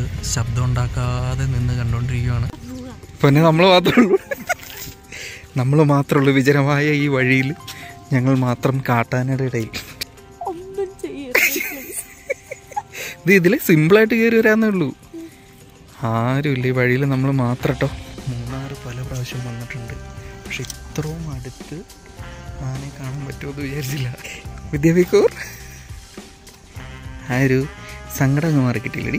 ശബ്ദം ഉണ്ടാക്കാതെ നിന്ന് കണ്ടുകൊണ്ടിരിക്കുകയാണ് പിന്നെ നമ്മൾ മാത്രമേ ഉള്ളൂ നമ്മൾ മാത്രമേ ഉള്ളൂ വിജനമായ ഈ വഴിയിൽ ഞങ്ങൾ മാത്രം കാട്ടാനയുടെ ഇടയിൽ ഒന്നും ചെയ്യരുത് ഇത് ഇതിൽ സിമ്പിളായിട്ട് കയറി വരാന്നേ ഉള്ളൂ ആരുമില്ല ഈ വഴിയിൽ നമ്മൾ മാത്രം കേട്ടോ മൂന്നാർ പല പ്രാവശ്യം വന്നിട്ടുണ്ട് പക്ഷെ ഇത്രയും അടുത്ത് ആനയെ കാണാൻ പറ്റുമെന്ന് വിചാരിച്ചില്ല വിദ്യാഭിക്കൂർ ആ ഒരു സങ്കടം അങ്ങ് മാറി കിട്ടിയില്ലടി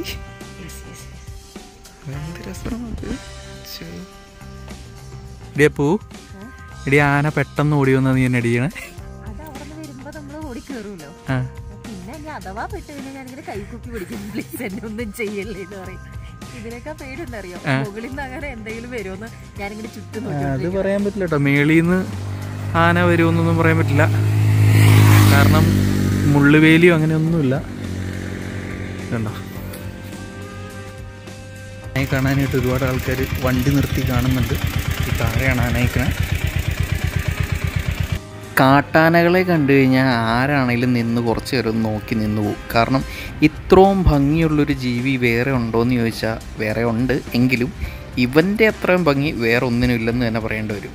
എന്ത് രസമാണ് അത്. ശ്ശോ. എടിയാ പൂ എടി ആന പെട്ടെന്ന് ഓടി വന്നാ നീ എന്നെ അടിക്കണേ അത് അവിടെ നിന്ന് വരുമ്പോ നമ്മള് ഓടി കയറുമല്ലോ ആ പിന്നെ ഞാൻ അഥവാ പെട്ട് കഴിഞ്ഞാൽ ഞാനിങ്ങനെ കൈക്കുപ്പി പിടിക്കും പ്ലീസ് എന്നെ ഒന്നും ചെയ്യല്ലേ എന്ന് പറയും ഇതിനൊക്കെ പേടിയുണ്ടറിയോ മുകളിൽ നിന്ന് അങ്ങനെ എന്തെങ്കിലും വരുമെന്ന് ഞാനിങ്ങനെ ചുറ്റും ആ, അത് നോക്കി പറയാൻ പറ്റില്ല കേട്ടോ മേളിന്ന് ആന വരുമെന്നൊന്നും പറയാൻ പറ്റില്ല കാരണം മുള്ളുവേലിയോ അങ്ങനെയൊന്നുമില്ല കണ്ടോ ആനയെ കാണാനായിട്ട് ഒരുപാട് ആൾക്കാർ വണ്ടി നിർത്തി കാണുന്നുണ്ട് ഈ താഴെയാണ് ആനയിക്കണേ കാട്ടാനകളെ കണ്ടു കഴിഞ്ഞാൽ ആരാണേലും നിന്ന് കുറച്ച് നേരം നോക്കി നിന്ന് പോകും കാരണം ഇത്രയും ഭംഗിയുള്ളൊരു ജീവി വേറെ ഉണ്ടോ എന്ന് ചോദിച്ചാൽ വേറെ ഉണ്ട് എങ്കിലും ഇവൻ്റെ അത്രയും ഭംഗി വേറെ ഒന്നിനും ഇല്ലെന്ന് തന്നെ പറയേണ്ടി വരും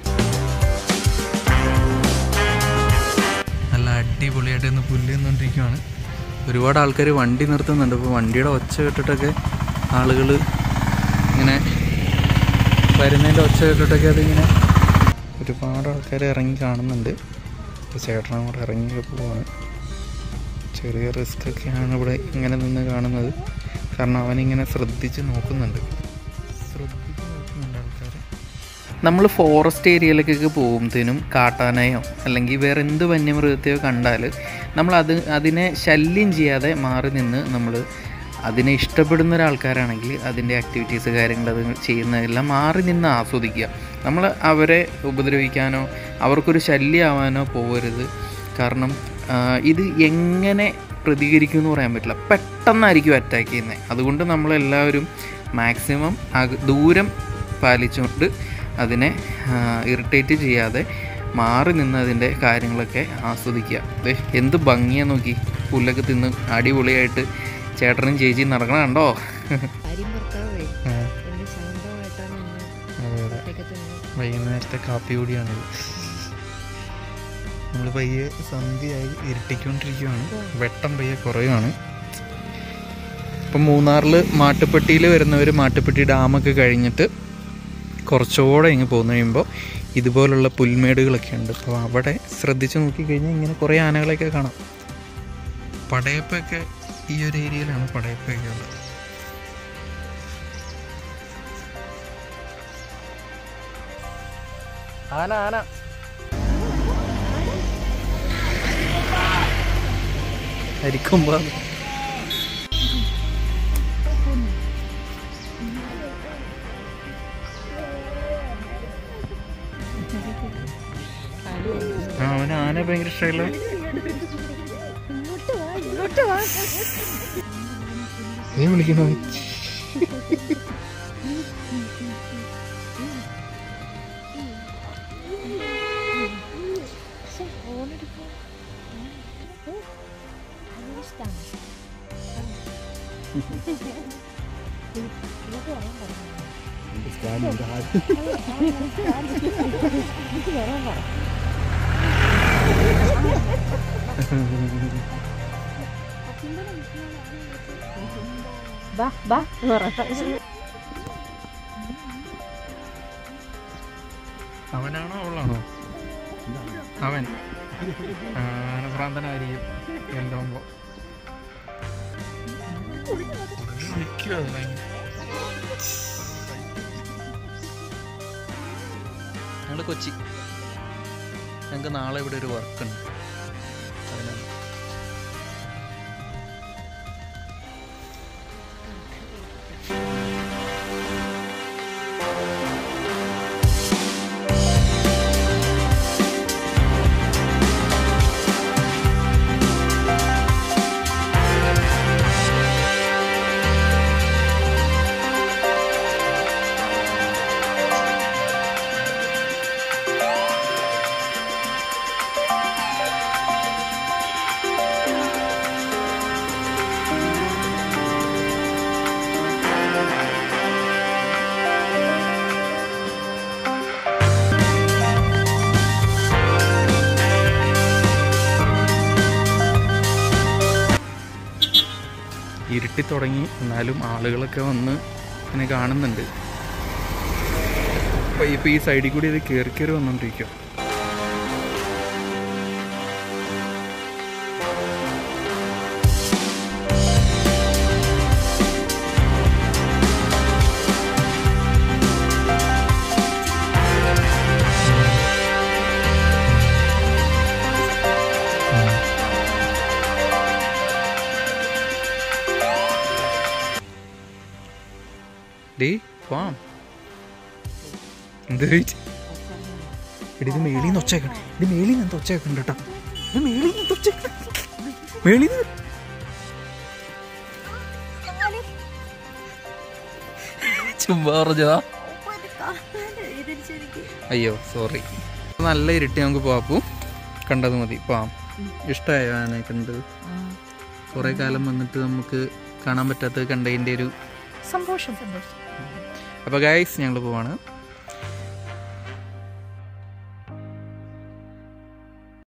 നല്ല അടിപൊളിയായിട്ട് ഇന്ന് പുല്ല് നിന്നുകൊണ്ടിരിക്കുകയാണ് ഒരുപാട് ആൾക്കാർ വണ്ടി നിർത്തുന്നുണ്ട് അപ്പോൾ വണ്ടിയുടെ ഒച്ച കേട്ടിട്ടൊക്കെ ആളുകൾ ഇങ്ങനെ വരുന്നതിൻ്റെ ഒച്ച കേട്ടിട്ടൊക്കെ അതിങ്ങനെ ഒരുപാട് ആൾക്കാർ ഇറങ്ങി കാണുന്നുണ്ട് ഇപ്പോൾ ചേട്ടനും കൂടെ ഇറങ്ങി പോവാണ് ചെറിയ റിസ്ക് ഒക്കെയാണ് ഇവിടെ ഇങ്ങനെ നിന്ന് കാണുന്നത് കാരണം അവനിങ്ങനെ ശ്രദ്ധിച്ച് നോക്കുന്നുണ്ട് ശ്രദ്ധിച്ച് നോക്കുന്നുണ്ട് ആൾക്കാർ നമ്മൾ ഫോറസ്റ്റ് ഏരിയയിലേക്കൊക്കെ പോകുമ്പോഴത്തേനും കാട്ടാനയോ അല്ലെങ്കിൽ വേറെ എന്ത് വന്യമൃഗത്തെയോ കണ്ടാൽ നമ്മൾ അത് അതിനെ ശല്യം ചെയ്യാതെ മാറി നിന്ന് നമ്മൾ അതിനെ ഇഷ്ടപ്പെടുന്ന ഒരാൾക്കാരാണെങ്കിൽ അതിൻ്റെ ആക്ടിവിറ്റീസ് കാര്യങ്ങൾ അത് ചെയ്യുന്നതെല്ലാം മാറി നിന്ന് ആസ്വദിക്കുക നമ്മൾ അവരെ ഉപദ്രവിക്കാനോ അവർക്കൊരു ശല്യമാവാനോ പോകരുത് കാരണം ആ, ഇത് എങ്ങനെ പ്രതികരിക്കും എന്ന് പറയാൻ പറ്റില്ല പെട്ടെന്നായിരിക്കും അറ്റാക്ക് ചെയ്യുന്നത് അതുകൊണ്ട് നമ്മളെല്ലാവരും മാക്സിമം അക ദൂരം പാലിച്ചുകൊണ്ട് അതിനെ ഇറിറ്റേറ്റ് ചെയ്യാതെ മാറി നിന്ന് അതിൻ്റെ കാര്യങ്ങളൊക്കെ ആസ്വദിക്കുക ദേ, എന്ത് ഭംഗിയാ നോക്കി പുല്ലൊക്കെ തിന്ന് അടിപൊളിയായിട്ട് ചേട്ടനും ചേച്ചിയും നടക്കണ കണ്ടോ കാര്യം ഭർത്താവേ ആ, എന്ത് ശാന്തമായിട്ടാണ് ഇന്ന് അതെ അതെ ഒറ്റയ്ക്ക് തിന്നത്. വൈകുന്നേരത്തെ കാപ്പി കൂടിയാണിത് നമ്മൾ പയ്യെ സന്ധ്യയായി ഇരുട്ടിക്കൊണ്ടിരിക്കുകയാണ് വെട്ടം പയ്യെ കുറയുവാണ് ഇപ്പം മൂന്നാറിൽ മാട്ടുപ്പെട്ടിയിൽ വരുന്നവർ മാട്ടുപ്പെട്ടി ഡാമൊക്കെ കഴിഞ്ഞിട്ട് കുറച്ചുകൂടെ ഇങ്ങ് പോന്നു കഴിയുമ്പോൾ ഇതുപോലുള്ള പുൽമേടുകളൊക്കെ ഉണ്ട് അപ്പോൾ അവിടെ ശ്രദ്ധിച്ച് നോക്കിക്കഴിഞ്ഞാൽ ഇങ്ങനെ കുറേ ആനകളെയൊക്കെ കാണാം പടയപ്പൊക്കെ ഈ ഒരു ഏരിയയിലാണ് പടയപ്പൊക്കെ ഉള്ളത് ആന ആന അരിക്കുമ്പോൾ ആ അവന് ആന ഭയങ്കര ഇഷ്ടമല്ലോ നീ വിളിക്കണോ ബാ ബാ എന്ന് പറ. അവനാണോ അവളാണോ അവൻ ആനഭ്രാന്തനായിരിക്കും എന്താകുമ്പോ നിൽക്കുക ഞങ്ങൾ കൊച്ചി ഞങ്ങൾക്ക് നാളെ ഇവിടെ ഒരു വർക്ക് ഉണ്ട് അതിനാണ് തുടങ്ങി എന്നാലും ആളുകളൊക്കെ വന്ന് ഇങ്ങനെ കാണുന്നുണ്ട് അപ്പോൾ ഇപ്പോൾ ഈ സൈഡിൽ കൂടി ഇത് കയറി കയറി വന്നുകൊണ്ടിരിക്കുക ഡേ പോവാം എന്ത് ചോദിച്ചു എടി ഇത് മേളിൽ നിന്ന് ഒച്ചേക്കണം ഇത് മേളിൽ നിന്ന് ഒച്ചേക്കണം കേട്ടോ ഇത് മേളിൽ നിന്ന് ഒച്ചേക്കണം മേളിൽ നിന്ന് ചുമ്മാ പറഞ്ഞതാ അയ്യോ സോറി നല്ല ഇരുട്ടി നമുക്ക് പോവാപ്പു കണ്ടത് മതി പോവാം ഇഷ്ടമായോ ആനെ കണ്ടത് കുറേ കാലം വന്നിട്ട് നമുക്ക് കാണാൻ പറ്റാത്തത് കണ്ടതിൻ്റെ ഒരു സന്തോഷം സന്തോഷം അപ്പോൾ ഗൈസ് ഞങ്ങൾ പോവാണ്